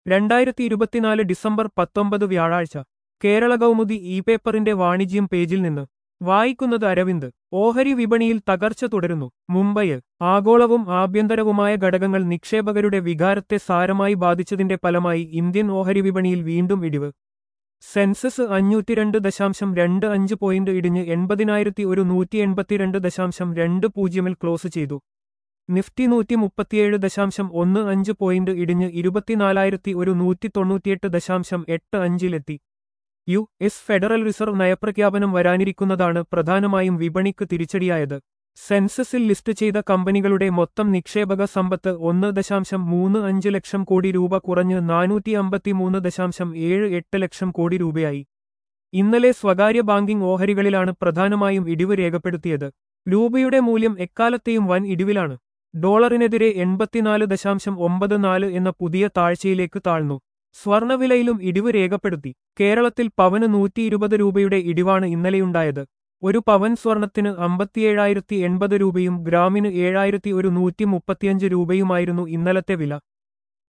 രണ്ടായിരത്തി ഇരുപത്തിനാല് ഡിസംബർ പത്തൊമ്പത് വ്യാഴാഴ്ച കേരള കൗമുദി ഇ പേപ്പറിന്റെ വാണിജ്യം പേജിൽ നിന്ന് വായിക്കുന്നത് അരവിന്ദ് ഓഹരി വിപണിയിൽ തകർച്ച തുടരുന്നു മുംബൈ ആഗോളവും ആഭ്യന്തരവുമായ ഘടകങ്ങൾ നിക്ഷേപകരുടെ വികാരത്തെ സാരമായി ബാധിച്ചതിന്റെ ഫലമായി ഇന്ത്യൻ ഓഹരി വിപണിയിൽ വീണ്ടും ഇടിവ് സെൻസസ് അഞ്ഞൂറ്റിരണ്ട് ദശാംശം രണ്ട് അഞ്ച് പോയിന്റ് ഇടിഞ്ഞ് എൺപതിനായിരത്തി ഒരു നൂറ്റി എൺപത്തിരണ്ട് ദശാംശം രണ്ട് പൂജ്യമിൽ ക്ലോസ് ചെയ്തു നിഫ്റ്റി നൂറ്റി മുപ്പത്തിയേഴ് ദശാംശം ഒന്ന് അഞ്ച് പോയിന്റ് ഇടിഞ്ഞ് ഇരുപത്തിനാലായിരത്തി ഒരു നൂറ്റി തൊണ്ണൂറ്റിയെട്ട് ദശാംശം എട്ട് അഞ്ചിലെത്തി യു എസ് ഫെഡറൽ റിസർവ് നയപ്രഖ്യാപനം വരാനിരിക്കുന്നതാണ് പ്രധാനമായും വിപണിക്ക് തിരിച്ചടിയായത് സെൻസസിൽ ലിസ്റ്റ് ചെയ്ത കമ്പനികളുടെ മൊത്തം നിക്ഷേപക സമ്പത്ത് ഒന്ന് ദശാംശം മൂന്ന് അഞ്ച് ലക്ഷം കോടി രൂപ കുറഞ്ഞ് നാനൂറ്റി അമ്പത്തിമൂന്ന് ദശാംശം ഏഴ് എട്ട് ലക്ഷം കോടി രൂപയായി ഇന്നലെ സ്വകാര്യ ബാങ്കിംഗ് ഓഹരികളിലാണ് പ്രധാനമായും ഇടിവ് രേഖപ്പെടുത്തിയത് രൂപയുടെ മൂല്യം എക്കാലത്തെയും വൻ ഇടിവിലാണ് ഡോളറിനെതിരെ എൺപത്തിനാല് ദശാംശം ഒമ്പത് നാല് എന്ന പുതിയ താഴ്ചയിലേക്ക് താഴ്ന്നു സ്വർണവിലയിലും ഇടിവ് രേഖപ്പെടുത്തി കേരളത്തിൽ പവന് നൂറ്റി ഇരുപത് രൂപയുടെ ഇടിവാണ് ഇന്നലെയുണ്ടായത് ഒരു പവൻ സ്വർണത്തിന് അമ്പത്തിയേഴായിരത്തി എൺപത് രൂപയും ഗ്രാമിന് ഏഴായിരത്തി ഒരു നൂറ്റി മുപ്പത്തിയഞ്ച് രൂപയുമായിരുന്നു ഇന്നലത്തെ വില